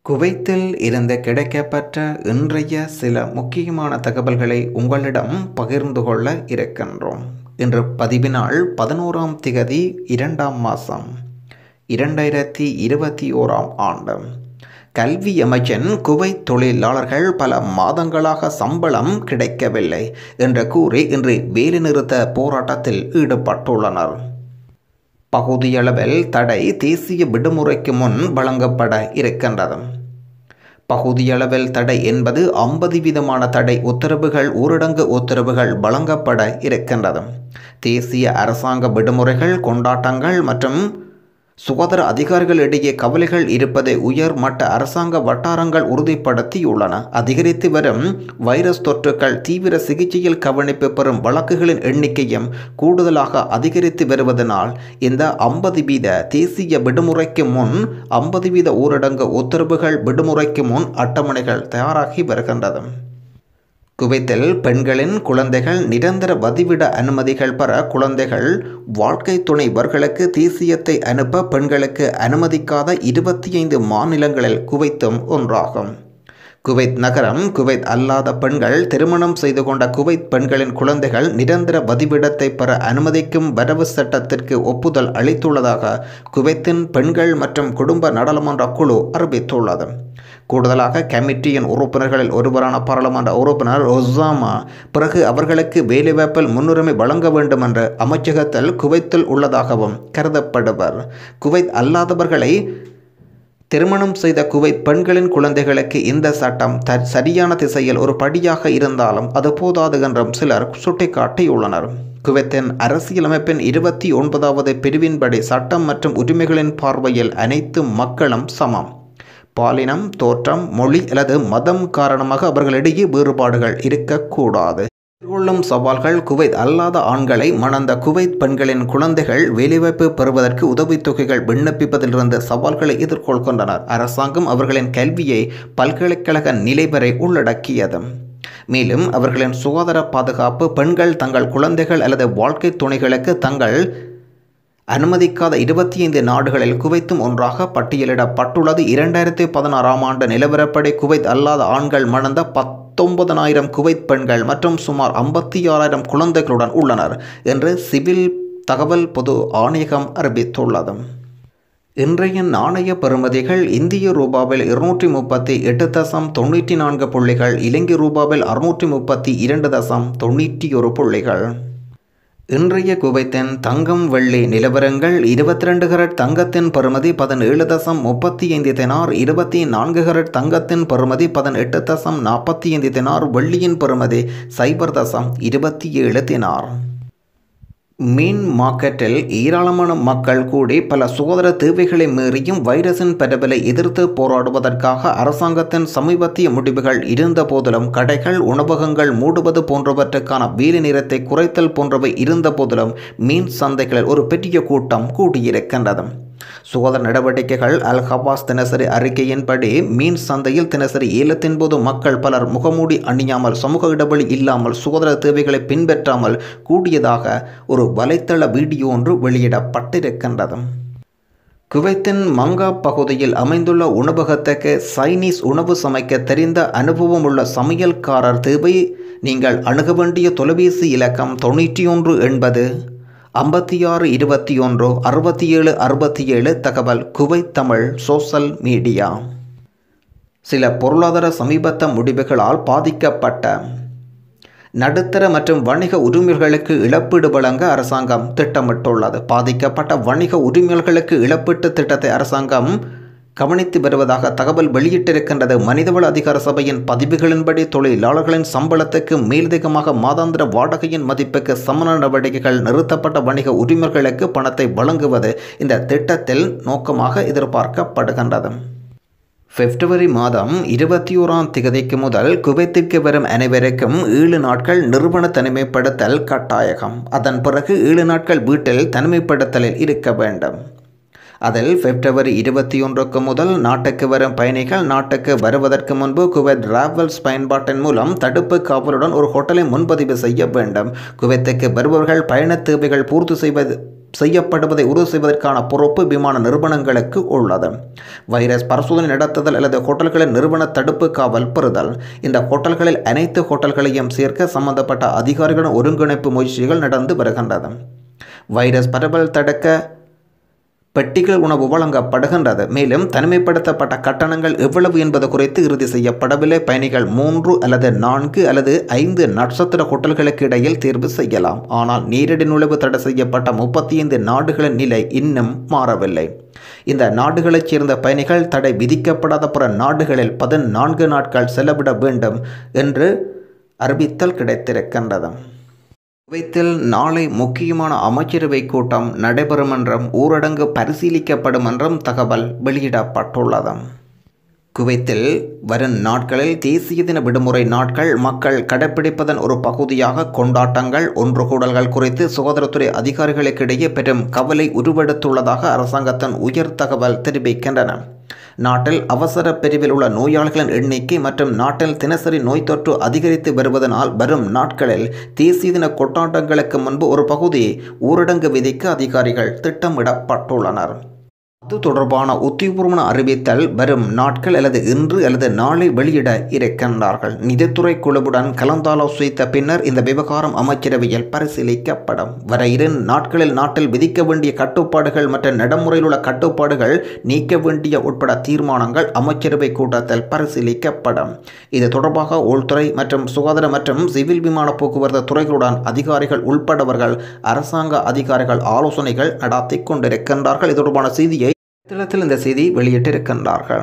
குவைத்தில் இருந்து கிடைக்கப்பெற்ற இன்றைய சில முக்கியமான தகவல்களை உங்களிடம் பகிர்ந்து கொள்ள இருக்கின்றோம் இன்று பதிவினால் பதினோராம் திகதி இரண்டாம் மாதம் இரண்டாயிரத்தி இருபத்தி ஓராம் ஆண்டு கல்வி அமைச்சன் குவைத் தொழிலாளர்கள் பல மாதங்களாக சம்பளம் கிடைக்கவில்லை என்று கூறி இன்று வேலைநிறுத்த போராட்டத்தில் ஈடுபட்டுள்ளனர் பகுதியளவில் தடை தேசிய விடுமுறைக்கு முன் வழங்கப்பட இருக்கின்றது பகுதியளவில் தடை என்பது ஐம்பது விதமான தடை உத்தரவுகள் ஊரடங்கு உத்தரவுகள் வழங்கப்பட இருக்கின்றது தேசிய அரசாங்க விடுமுறைகள் கொண்டாட்டங்கள் மற்றும் சுகாதார அதிகாரிகளிடையே கவலைகள் இருப்பதை உயர் மட்ட அரசாங்க வட்டாரங்கள் உறுதிப்படுத்தியுள்ளன அதிகரித்து வரும் வைரஸ் தொற்றுக்கள் தீவிர சிகிச்சையில் கவனிப்பு பெறும் வழக்குகளின் எண்ணிக்கையும் கூடுதலாக அதிகரித்து வருவதனால் இந்த ஐம்பது வீத தேசிய விடுமுறைக்கு முன் ஐம்பது வீத ஊரடங்கு உத்தரவுகள் விடுமுறைக்கு முன் அட்டவணைகள் தயாராகி வருகின்றது குவைத்தில் பெண்களின் குழந்தைகள் நிரந்தர வதிவிட அனுமதிகள் பெற குழந்தைகள் வாழ்க்கை துணைவர்களுக்கு தேசியத்தை அனுப்ப பெண்களுக்கு அனுமதிக்காத இருபத்தி ஐந்து மாநிலங்களில் குவைத்தும் ஒன்றாகும் குவைத் நகரம் குவைத் அல்லாத பெண்கள் திருமணம் செய்து கொண்ட குவைத் பெண்களின் குழந்தைகள் நிரந்தர வதிவிடத்தை பெற அனுமதிக்கும் வரவு சட்டத்திற்கு ஒப்புதல் அளித்துள்ளதாக குவைத்தின் பெண்கள் மற்றும் குடும்ப நாடாளுமன்ற குழு அறிவித்துள்ளது கூடுதலாக கமிட்டியின் உறுப்பினர்களில் ஒருவரான பாராளுமன்ற உறுப்பினர் ஒசாமா பிறகு அவர்களுக்கு வேலைவாய்ப்பில் முன்னுரிமை வழங்க வேண்டும் என்று அமைச்சகத்தில் குவைத்தில் உள்ளதாகவும் கருதப்படுவர் குவைத் அல்லாதவர்களை திருமணம் செய்த குவைத் பெண்களின் குழந்தைகளுக்கு இந்த சட்டம் த சரியான திசையில் ஒரு படியாக இருந்தாலும் அது போதாது என்றும் சிலர் சுட்டிக்காட்டியுள்ளனர் குவைத்தின் அரசியலமைப்பின் இருபத்தி ஒன்பதாவது பிரிவின்படி சட்டம் மற்றும் உரிமைகளின் பார்வையில் அனைத்து மக்களும் சமம் பாலினம் தோற்றம் மொழி அல்லது மதம் காரணமாக அவர்களிடையே வேறுபாடுகள் இருக்கக்கூடாது எதிர்கொள்ளும் சவால்கள் குவைத் அல்லாத ஆண்களை மணந்த குவைத் பெண்களின் குழந்தைகள் வேலைவாய்ப்பு பெறுவதற்கு உதவித்தொகைகள் விண்ணப்பிப்பதிலிருந்து சவால்களை எதிர்கொள்கின்றனர் அரசாங்கம் அவர்களின் கல்வியை பல்கலைக்கழக நிலை வரை உள்ளடக்கியது மேலும் அவர்களின் சுகாதார பாதுகாப்பு பெண்கள் தங்கள் குழந்தைகள் அல்லது வாழ்க்கை துணைகளுக்கு தங்கள் அனுமதிக்காத இருபத்தி ஐந்து நாடுகளில் குவைத்தும் ஒன்றாக பட்டியலிடப்பட்டுள்ளது இரண்டாயிரத்தி பதினாறாம் ஆண்டு நிலவரப்படி குவைத் அல்லாத ஆண்கள் மணந்த பத்தொன்பதனாயிரம் குவைத் பெண்கள் மற்றும் சுமார் ஐம்பத்தி ஆறாயிரம் குழந்தைகளுடன் உள்ளனர் என்று சிவில் தகவல் பொது ஆணையகம் அறிவித்துள்ளது இன்றைய நாணய பெறுமதிகள் இந்திய ரூபாவில் இருநூற்றி முப்பத்தி எட்டு தசம் தொண்ணூற்றி நான்கு புள்ளிகள் இலங்கை ரூபாவில் அறுநூற்றி முப்பத்தி இரண்டு தசம் தொண்ணூற்றி ஒரு புள்ளிகள் இன்றைய குவைத்தின் தங்கம் வெள்ளி நிலவரங்கள் இருபத்தி ரெண்டு கரட் தங்கத்தின் பருமதி பதினேழு தசம் முப்பத்தி ஐந்து தினார் இருபத்தி நான்கு கரட் தங்கத்தின் பருமதி பதினெட்டு தசம் நாற்பத்தி ஐந்து தினார் வெள்ளியின் பருமதி சைபர் தசம் இருபத்தி ஏழு தினார் மீன் மார்க்கெட்டில் ஏராளமான மக்கள் கூடி பல சுகாதார தேவைகளை மீறியும் வைரஸின் பரவலை எதிர்த்து போராடுவதற்காக அரசாங்கத்தின் சமீபத்திய முடிவுகள் இருந்த போதிலும் கடைகள் உணவகங்கள் மூடுவது போன்றவற்றுக்கான வேலை நேரத்தை குறைத்தல் போன்றவை இருந்த போதிலும் மீன் சந்தைகளில் ஒரு பெரிய கூட்டம் கூடியிருக்கின்றது சுகாதார நடவடிக்கைகள் அல் ஹவாஸ் தினசரி அறிக்கையின்படி மீன் சந்தையில் தினசரி ஏலத்தின் போது மக்கள் பலர் முகமூடி அணியாமல் சமூக இடைவெளி இல்லாமல் சுகாதார தேவைகளை பின்பற்றாமல் கூடியதாக ஒரு வலைத்தள வீடியோ ஒன்று வெளியிடப்பட்டிருக்கின்றது குவைத்தின் மங்கா பகுதியில் அமைந்துள்ள உணவகத்துக்கு சைனீஸ் உணவு சமைக்க தெரிந்த அனுபவம் உள்ள சமையல்காரர் தேவை நீங்கள் அணுக வேண்டிய தொலைபேசி இலக்கம் தொண்ணூற்றி ஒன்று எண்பது ஐம்பத்தி ஆறு இருபத்தி ஒன்று அறுபத்தி ஏழு அறுபத்தி ஏழு தகவல் குவைத் தமிழ் சோசல் மீடியா சில பொருளாதார சமீபத்த முடிவுகளால் பாதிக்கப்பட்ட நடுத்தர மற்றும் வணிக உரிமைகளுக்கு இழப்பீடு வழங்க அரசாங்கம் திட்டமிட்டுள்ளது பாதிக்கப்பட்ட வணிக உரிமைகளுக்கு இழப்பீட்டு திட்டத்தை அரசாங்கம் கவனித்து வருவதாக தகவல் வெளியிட்டிருக்கின்றது மனிதவள அதிகார சபையின் பதிவுகளின்படி தொழிலாளர்களின் சம்பளத்துக்கு மேலதிகமாக மாதாந்திர வாடகையின் மதிப்புக்கு சமண நடவடிக்கைகள் நிறுத்தப்பட்ட வணிக உரிமைகளுக்கு பணத்தை வழங்குவது இந்த திட்டத்தில் நோக்கமாக எதிர்பார்க்கப்படுகின்றது பிப்ரவரி மாதம் இருபத்தி ஓராம் திகதிக்கு முதல் குவைத்திற்கு வரும் அனைவருக்கும் ஏழு நாட்கள் நிறுவன தனிமைப்படுத்தல் கட்டாயகம் அதன் பிறகு ஏழு நாட்கள் வீட்டில் தனிமைப்படுத்தலில் இருக்க வேண்டும் அதில் பிப்ரவரி இருபத்தி ஒன்றுக்கு முதல் நாட்டுக்கு வரும் பயணிகள் நாட்டுக்கு வருவதற்கு முன்பு குவைத் டிராவல்ஸ் பயன்பாட்டின் மூலம் தடுப்பு காவலுடன் ஒரு ஹோட்டலை முன்பதிவு செய்ய வேண்டும் குவைத்துக்கு வருபவர்கள் பயண தேவைகள் பூர்த்தி செய்வது செய்யப்படுவதை உறுதி செய்வதற்கான பொறுப்பு விமான நிறுவனங்களுக்கு உள்ளது வைரஸ் பரிசோதனை நடத்துதல் அல்லது ஹோட்டல்களின் நிறுவன தடுப்பு காவல் பெறுதல் இந்த ஹோட்டல்களில் அனைத்து ஹோட்டல்களையும் சேர்க்க சம்பந்தப்பட்ட அதிகாரிகளின் ஒருங்கிணைப்பு முயற்சிகள் நடந்து வருகின்றது வைரஸ் பரவல் தடுக்க பெட்டிகள் உணவு வழங்கப்படுகின்றது மேலும் தனிமைப்படுத்தப்பட்ட கட்டணங்கள் எவ்வளவு என்பது குறித்து இறுதி செய்யப்படவில்லை பயணிகள் மூன்று அல்லது நான்கு அல்லது ஐந்து நட்சத்திர ஹோட்டல்களுக்கு இடையில் தேர்வு செய்யலாம் ஆனால் நேரடி நுழைவு தடை செய்யப்பட்ட முப்பத்தி ஐந்து நாடுகளின் நிலை இன்னும் மாறவில்லை இந்த நாடுகளைச் சேர்ந்த பயணிகள் தடை விதிக்கப்படாத பிற நாடுகளில் பதினான்கு நாட்கள் செலவிட வேண்டும் என்று அறிவித்தல் கிடைத்திருக்கின்றது குவைத்தில் நாளை முக்கியமான அமைச்சரவை கூட்டம் நடைபெறும் என்றும் ஊரடங்கு பரிசீலிக்கப்படும் என்றும் தகவல் வெளியிடப்பட்டுள்ளது குவைத்தில் வரும் நாட்களில் தேசிய தின விடுமுறை நாட்கள் மக்கள் கடைப்பிடிப்பதன் ஒரு பகுதியாக கொண்டாட்டங்கள் ஒன்று கூடல்கள் குறித்து சுகாதாரத்துறை அதிகாரிகளுக்கிடையே பெரும் கவலை உருவெடுத்துள்ளதாக அரசாங்கத்தின் உயர் தகவல் தெரிவிக்கின்றன நாட்டில் அவசர பிரிவில் உள்ள நோயாளிகளின் எண்ணிக்கை மற்றும் நாட்டில் தினசரி நோய் தொற்று அதிகரித்து வருவதனால் வரும் நாட்களில் தேசிய தின கொண்டாட்டங்களுக்கு முன்பு ஒரு பகுதி ஊரடங்கு விதிக்க அதிகாரிகள் திட்டமிடப்பட்டுள்ளனர் அது தொடர்பான உத்தியபூர்வமான அறிவித்தல் வரும் நாட்கள் அல்லது இன்று அல்லது நாளை வெளியிட இருக்கின்றார்கள் நிதித்துறை குழுவுடன் கலந்தாலோசித்த பின்னர் இந்த விவகாரம் அமைச்சரவையில் பரிசீலிக்கப்படும் வர இரு நாட்களில் நாட்டில் விதிக்க வேண்டிய கட்டுப்பாடுகள் மற்றும் நடைமுறையில் உள்ள கட்டுப்பாடுகள் நீக்க வேண்டிய உட்பட தீர்மானங்கள் அமைச்சரவை கூட்டத்தில் பரிசீலிக்கப்படும் இது தொடர்பாக உள்துறை மற்றும் சுகாதார மற்றும் சிவில் விமான போக்குவரத்து துறைகளுடன் அதிகாரிகள் உள்படவர்கள் அரசாங்க அதிகாரிகள் ஆலோசனைகள் நடத்தி கொண்டிருக்கின்றார்கள் இது தொடர்பான செய்தியை தளத்தில் இந்த செய்தி வெளியிட்டிருக்கின்றார்கள்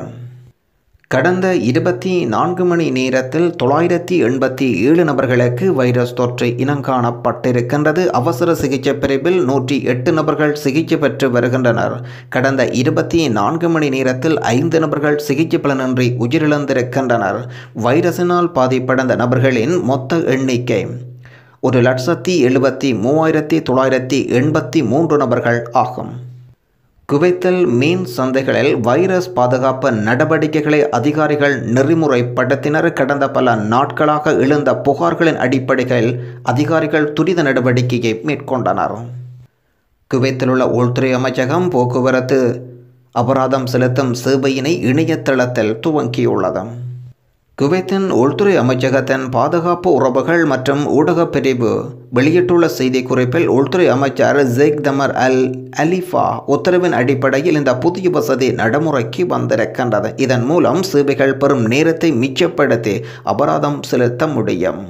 கடந்த இருபத்தி நான்கு மணி நேரத்தில் தொள்ளாயிரத்தி எண்பத்தி ஏழு நபர்களுக்கு வைரஸ் தொற்று இனங்காணப்பட்டிருக்கின்றது அவசர சிகிச்சை பிரிவில் நூற்றி எட்டு நபர்கள் சிகிச்சை பெற்று வருகின்றனர் கடந்த இருபத்தி நான்கு மணி நேரத்தில் ஐந்து நபர்கள் சிகிச்சை பலனின்றி உயிரிழந்திருக்கின்றனர் வைரஸினால் பாதிப்படைந்த நபர்களின் மொத்த எண்ணிக்கை ஒரு லட்சத்தி எழுபத்தி மூவாயிரத்தி தொள்ளாயிரத்தி எண்பத்தி மூன்று நபர்கள் ஆகும் குவைத்தில் மீன் சந்தைகளில் வைரஸ் பாதுகாப்பு நடவடிக்கைகளை அதிகாரிகள் நெறிமுறைப்படுத்தினர் கடந்த பல நாட்களாக எழுந்த புகார்களின் அடிப்படையில் அதிகாரிகள் துரித நடவடிக்கையை மேற்கொண்டனர் குவைத்தில் உள்ள உள்துறை அமைச்சகம் போக்குவரத்து அபராதம் செலுத்தும் சேவையினை இணையதளத்தில் துவங்கியுள்ளது குவைத்தின் உள்துறை அமைச்சகத்தின் பாதுகாப்பு உறவுகள் மற்றும் ஊடகப் பிரிவு வெளியிட்டுள்ள செய்திக்குறிப்பில் உள்துறை அமைச்சர் ஜெக் தமர் அல் அலிஃபா உத்தரவின் அடிப்படையில் இந்த புதிய வசதி நடைமுறைக்கு வந்திருக்கின்றது இதன் மூலம் சேவைகள் பெறும் நேரத்தை மிச்சப்படுத்தி அபராதம் செலுத்த முடியும்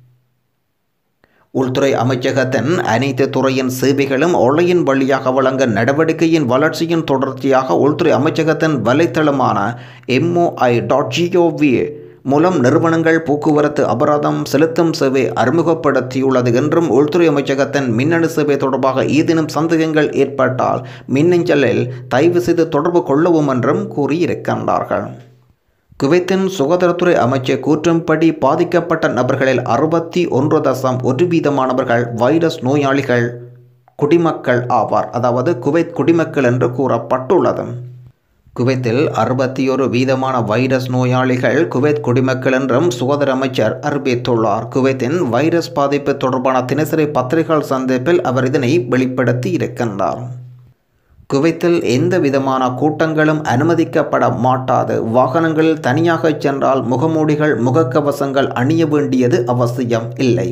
உள்துறை அமைச்சகத்தின் அனைத்து துறையின் சேவைகளும் ஆன்லைன் வழியாக வழங்க நடவடிக்கையின் வளர்ச்சியின் தொடர்ச்சியாக உள்துறை அமைச்சகத்தின் வலைத்தளமான எம்ஓஐ டாட் ஜிஓவி மூலம் நிறுவனங்கள் போக்குவரத்து அபராதம் செலுத்தும் சேவை அறிமுகப்படுத்தியுள்ளது என்றும் உள்துறை அமைச்சகத்தின் மின்னணு சேவை தொடர்பாக ஏதேனும் சந்தேகங்கள் ஏற்பட்டால் மின்னஞ்சலில் தயவு செய்து தொடர்பு கொள்ளவும் என்றும் கூறியிருக்கின்றார்கள் குவைத்தின் சுகாதாரத்துறை அமைச்சர் கூற்றும்படி பாதிக்கப்பட்ட நபர்களில் அறுபத்தி ஒன்று தசம் ஒரு வீதமானவர்கள் வைரஸ் நோயாளிகள் குடிமக்கள் ஆவார் அதாவது குவைத் குடிமக்கள் என்று கூறப்பட்டுள்ளது குவைத்தில் அறுபத்தி ஒரு வீதமான வைரஸ் நோயாளிகள் குவைத் குடிமக்கள் என்றும் சுகாதார அமைச்சர் அறிவித்துள்ளார் குவைத்தின் வைரஸ் பாதிப்பு தொடர்பான தினசரி பத்திரிகைகள் சந்திப்பில் அவர் இதனை வெளிப்படுத்தி இருக்கின்றார் குவைத்தில் எந்த விதமான கூட்டங்களும் அனுமதிக்கப்பட மாட்டாது வாகனங்களில் தனியாக சென்றால் முகமூடிகள் முகக்கவசங்கள் அணிய வேண்டியது அவசியம் இல்லை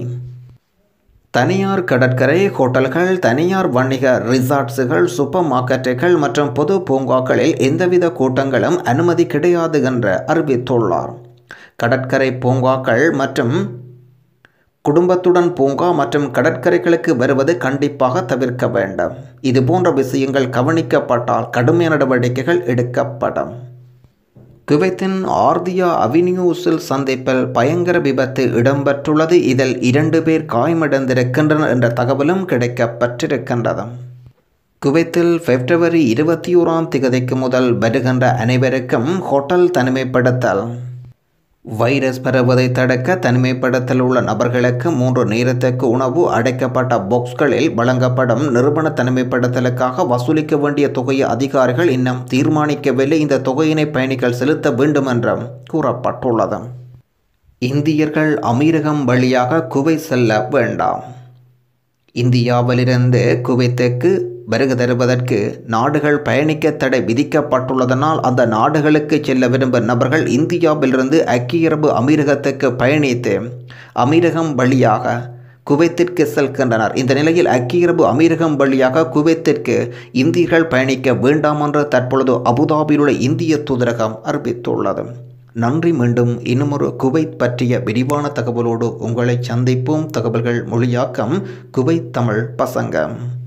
தனியார் கடற்கரை ஹோட்டல்கள் தனியார் வணிக ரிசார்ட்ஸுகள் சூப்பர் மார்க்கெட்டுகள் மற்றும் பொது பூங்காக்களில் எந்தவித கூட்டங்களும் அனுமதி கிடையாது என்று அறிவித்துள்ளார் கடற்கரை பூங்காக்கள் மற்றும் குடும்பத்துடன் பூங்கா மற்றும் கடற்கரைகளுக்கு வருவது கண்டிப்பாக தவிர்க்க வேண்டும் இது போன்ற விஷயங்கள் கவனிக்கப்பட்டால் கடுமையான நடவடிக்கைகள் எடுக்கப்படும் குவைத்தின் ஆர்தியா அவென்யூஸில் சந்திப்பில் பயங்கர விபத்து இடம்பெற்றுள்ளது இதில் இரண்டு பேர் காயமடைந்திருக்கின்றனர் என்ற தகவலும் கிடைக்கப்பட்டிருக்கின்றது குவைத்தில் பிப்ரவரி இருபத்தி ஓராம் திகதிக்கு முதல் வருகின்ற அனைவருக்கும் ஹோட்டல் தனிமைப்படுத்தல் வைரஸ் பரவுவதை தடுக்க தனிமைப்படுத்தல் உள்ள நபர்களுக்கு மூன்று நேரத்துக்கு உணவு அடைக்கப்பட்ட பாக்ஸ்களில் வழங்கப்படும் நிறுவன தனிமைப்படுத்தலுக்காக வசூலிக்க வேண்டிய தொகையை அதிகாரிகள் இன்னும் தீர்மானிக்கவில்லை இந்த தொகையினை பயணிகள் செலுத்த வேண்டும் என்றும் கூறப்பட்டுள்ளது இந்தியர்கள் அமீரகம் வழியாக குவை செல்ல வேண்டாம் இந்தியாவிலிருந்து குவைத்துக்கு வருகை தருவதற்கு நாடுகள் பயணிக்க தடை விதிக்கப்பட்டுள்ளதனால் அந்த நாடுகளுக்கு செல்ல விரும்பும் நபர்கள் இந்தியாவிலிருந்து ஐக்கிய அரபு அமீரகத்துக்கு பயணித்து அமீரகம் வழியாக குவைத்திற்கு செல்கின்றனர் இந்த நிலையில் ஐக்கிய அரபு அமீரகம் வழியாக குவைத்திற்கு இந்தியர்கள் பயணிக்க வேண்டாம் என்று தற்பொழுது அபுதாபியில் உள்ள இந்திய தூதரகம் அறிவித்துள்ளது நன்றி மீண்டும் இன்னுமொரு குவைத் பற்றிய விரிவான தகவலோடு உங்களை சந்திப்போம் தகவல்கள் மொழியாக்கம் குவைத் தமிழ் பசங்க